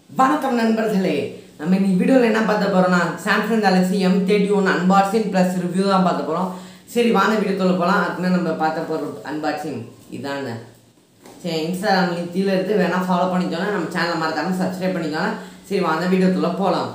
வணக்கம் நண்பர்களே நம்ம இன்னைக்கு வீடியோவில் என்ன பார்த்த போகிறோம்னா Samsung Galaxy M thirty one unboxing plus review தான் பார்த்த போகிறோம் சரி வாங்க வீடியோக்குள்ள போகலாம் அதுக்குமே நம்ம பார்த்த போகிற அன்பாக்சிங் இதாங்க சரி இன்ஸ்டாகிராம் லிங்க் கீழே இருந்து வேணால் ஃபாலோ பண்ணிக்கோங்க நம்ம சேனலை மறக்காமல் சப்ஸ்கிரைப் பண்ணிக்கோங்க சரி வாங்க வீடியோக்குள்ளே போகலாம்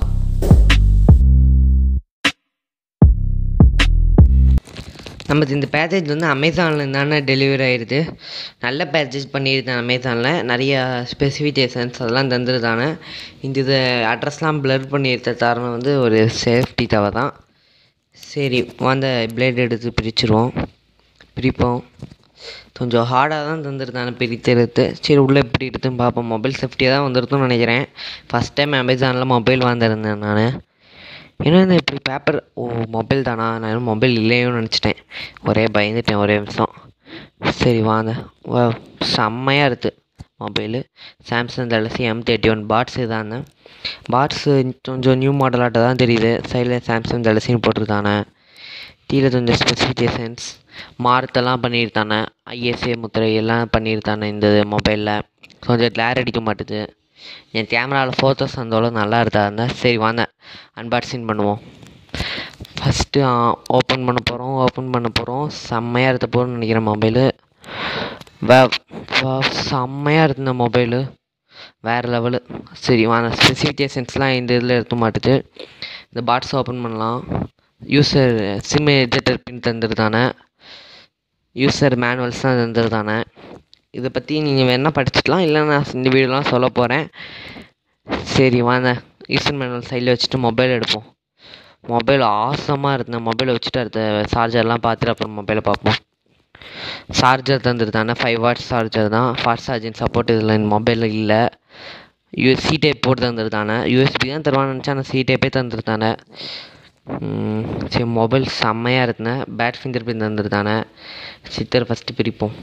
நமக்கு இந்த பேக்கேஜ் வந்து அமேசானில் தானே டெலிவரி ஆயிடுது நல்ல பேக்கேஜ் பண்ணியிருந்தேன் அமேசானில் நிறைய ஸ்பெசிஃபிகேஷன்ஸ் அதெல்லாம் தந்துருதானே இந்த இது அட்ரஸ்லாம் ப்ளர் பண்ணியிருந்த காரணம் வந்து ஒரு சேஃப்டி தவிர தான் சரி வந்த பிளேட் எடுத்து பிரிச்சுருவோம் பிரிப்போம் கொஞ்சம் ஹார்டாக தான் தந்துருந்தானே பிரித்தெடுத்து சரி உள்ளே எப்படி இருக்குன்னு பார்ப்போம் மொபைல் சேஃப்டியாக தான் வந்துருக்குன்னு நினைக்கிறேன் ஃபஸ்ட் டைம் அமேசானில் மொபைல் வாங்கியிருந்தேன் நான் ஏன்னா இந்த இப்படி பேப்பர் ஓ மொபைல் தானா நான் இன்னும் மொபைல் இல்லையோன்னு நினச்சிட்டேன் ஒரே பயந்துட்டேன் ஒரே நிமிஷம் சரி வாங்க வா செம்மையாக இருக்குது mobile Samsung Galaxy M thirty one parts இதாங்க பாட்ஸு கொஞ்சம் நியூ மாடலாட்ட தான் தெரியுது சைடில் சாம்சங் கேலக்ஸின்னு போட்டிருக்கானே கீழே கொஞ்சம் ஸ்பெசிஃபிகேஷன்ஸ் மார்த்தெல்லாம் பண்ணியிருந்தானே ஐஎஸ்ஏ முத்திரை எல்லாம் பண்ணியிருந்தானே இந்த மொபைலில் கொஞ்சம் கிளார் அடிக்க மாட்டுது என் கேமராவில் ஃபோட்டோஸ் அந்த அளவு நல்லா இருந்தா இருந்தால் சரி வாங்க அன்பாக்சிங் பண்ணுவோம் ஃபஸ்ட்டு ஓப்பன் பண்ண போகிறோம் ஓப்பன் பண்ண போகிறோம் செம்மையாக இருக்க போகிறோம்னு நினைக்கிறேன் மொபைலு வே வா செம்மையாக இருக்கு இந்த மொபைலு வேறு லெவலு சரி வாங்க ஸ்பெசிஃபிகேஷன்ஸ்லாம் இந்த இதில் இருக்க மாட்டுது இந்த பாட்ஸ் ஓப்பன் பண்ணலாம் யூசர் சிம் எஜெக்டர் பின் தந்துருதானே யூசர் மேனுவல்ஸ் தான் தந்துருதானே இதை பற்றி நீங்கள் வேணால் படிச்சுக்கலாம் இல்லை நான் இந்த வீடியோலாம் சொல்ல போகிறேன் சரி வாங்க யூசர் மேனுவல் சைடில் வச்சுட்டு மொபைல் எடுப்போம் மொபைல் ஆசமாக இருந்த மொபைலை வச்சுட்டு அடுத்த சார்ஜர்லாம் பார்த்துட்டு அப்புறம் மொபைலை பார்ப்போம் சார்ஜர் தந்துருதானே ஃபைவ் வாட்ஸ் சார்ஜர் தான் ஃபாஸ்ட் சார்ஜிங் சப்போர்ட் இதில் இந்த மொபைலில் இல்லை யூ சி டைப் போட்டு தந்துருதானே யூஎஸ்பி தான் தருவான்னு நினச்சா ஆனால் சி டைப்பே தந்துருதானே சரி மொபைல் செம்மையாக இருக்குண்ணே பேட் ஃபிங்கர் பிரிண்ட் தந்துருதானே சித்தர் ஃபஸ்ட்டு பிரிப்போம்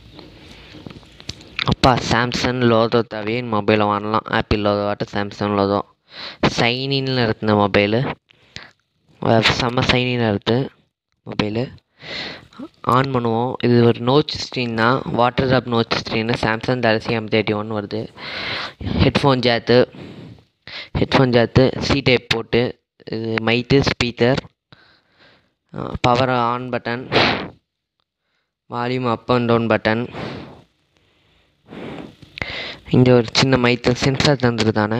அப்பா சாம்சங் லோதோ தவிர மொபைலை வாங்கலாம் ஆப்பிள் லோதோ ஆட்டம் சாம்சங் லோதோ சைனின்னு இருக்குது மொபைலு செம்ம சைனின்னு இருக்குது மொபைலு ஆன் பண்ணுவோம் இது ஒரு நோச் ஸ்க்ரீன் தான் water drop notch screen Samsung Galaxy M thirty one வருது headphone jack headphone jack C type போட்டு இது mic speaker power on button volume up and down button இங்கே ஒரு சின்ன மைத்து சென்சார் தந்துருதானே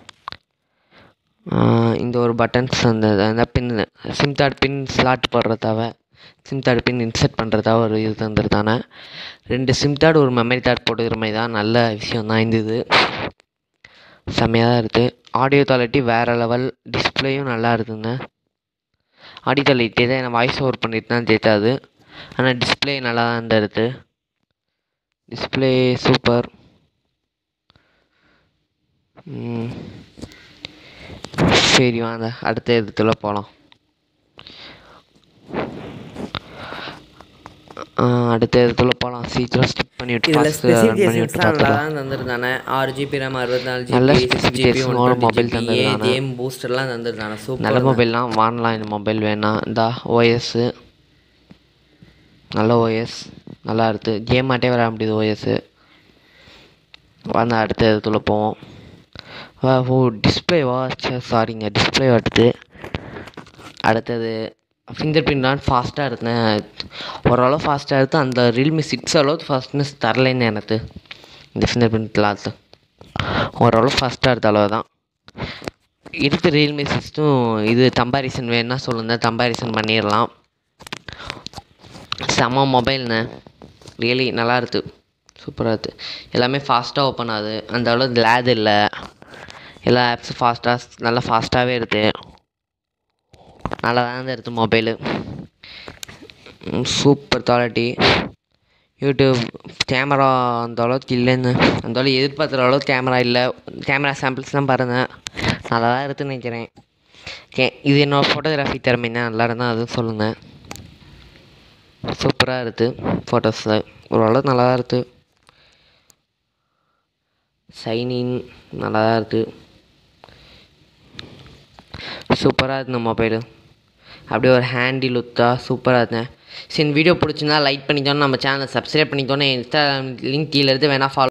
இந்த ஒரு பட்டன்ஸ் அந்த அந்த pin SIM card pin slot போடுறதாவ சிம் கார்டு பின் இன்சர்ட் பண்ணுறதா ஒரு இது தந்துருதானே ரெண்டு சிம் கார்டு ஒரு மெமரி கார்டு போட்டுக்கிற மாதிரி தான் நல்ல விஷயம் தான் இந்த இது செம்மையாக தான் இருக்குது ஆடியோ குவாலிட்டி வேறு லெவல் டிஸ்பிளேயும் நல்லா இருக்குங்க ஆடியோ குவாலிட்டி தான் நான் வாய்ஸ் ஓவர் பண்ணிட்டு தான் தெரியாது ஆனால் டிஸ்பிளே நல்லா தான் இந்த இருக்குது டிஸ்பிளே சூப்பர் சரி வாங்க அடுத்த இடத்துல போகலாம் அடுத்த இடத்துல போகலாம் சீக்கிரம் ஸ்கிப் பண்ணிவிட்டு தான் தந்துருந்தானே ஆறு ஜிபி ரேம் அறுபத்தி நாலு நல்ல ஜிபி specification ஓட mobile தந்திருக்கானே. கேம் பூஸ்டர்லாம் தந்துருந்தானே சூப்பர் நல்ல மொபைல்லாம் வாங்கலாம் இந்த மொபைல் வேணாம் இந்த ஓஎஸ்ஸு நல்ல ஓஎஸ் நல்லா இருக்குது கேம் ஆட்டே விளையாட முடியுது ஓஎஸ்ஸு வந்து அடுத்த இடத்துல போவோம் வா ஓ டிஸ்பிளேவா சே சாரிங்க டிஸ்பிளே வாட்டுது அடுத்தது ஃபிங்கர் பிரிண்ட் ஃபாஸ்ட்டாக இருந்தேன் ஓரளவு ஃபாஸ்ட்டாக எடுத்து அந்த ரியல்மி சிக்ஸ் அளவுக்கு ஃபாஸ்ட்னஸ் தரலைன்னு எனக்கு இந்த ஃபிங்கர் பிரிண்ட்லாம் அது ஓரளவு ஃபாஸ்ட்டாக இருந்த அளவு தான் இருக்கு ரியல்மி சிக்ஸும் இது கம்பாரிசன் வேணுன்னா சொல்லுங்க கம்பாரிசன் பண்ணிடலாம் செம்ம மொபைல்ண்ணே ரியலி நல்லா இருக்குது சூப்பராக இருக்குது எல்லாமே ஃபாஸ்ட்டாக ஓப்பன் ஆகுது அந்த அளவு லேது இல்லை எல்லா ஆப்ஸும் ஃபாஸ்ட்டாக நல்லா ஃபாஸ்ட்டாகவே இருக்குது நல்லா தான் இருக்குது mobile super quality YouTube camera அந்த அளவுக்கு இல்லைன்னு அந்த அளவு எதிர்பார்க்குற அளவுக்கு கேமரா இல்லை கேமரா சாம்பிள்ஸ்லாம் பாருங்கள் நல்லா தான் இருக்குதுன்னு நினைக்கிறேன் கே இது என்னோடய ஃபோட்டோகிராஃபி திறமை தான் நல்லா இருந்தால் அதுவும் சொல்லுங்கள் சூப்பராக இருக்குது ஃபோட்டோஸில் ஓரளவுக்கு நல்லா தான் இருக்குது சைனிங் நல்லா தான் இருக்குது சூப்பராக இருக்கு இந்த மொபைலு அப்படியே ஒரு ஹேண்டி லுத்தாக சூப்பராக இருந்தேன் சரி இந்த வீடியோ பிடிச்சிருந்தா லைக் பண்ணிக்கோன்னு நம்ம சேனலை சப்ஸ்கிரைப் பண்ணிக்கோன்னு இன்ஸ்டா லிங்க் கீழே இருந்து வேணால் ஃபாலோ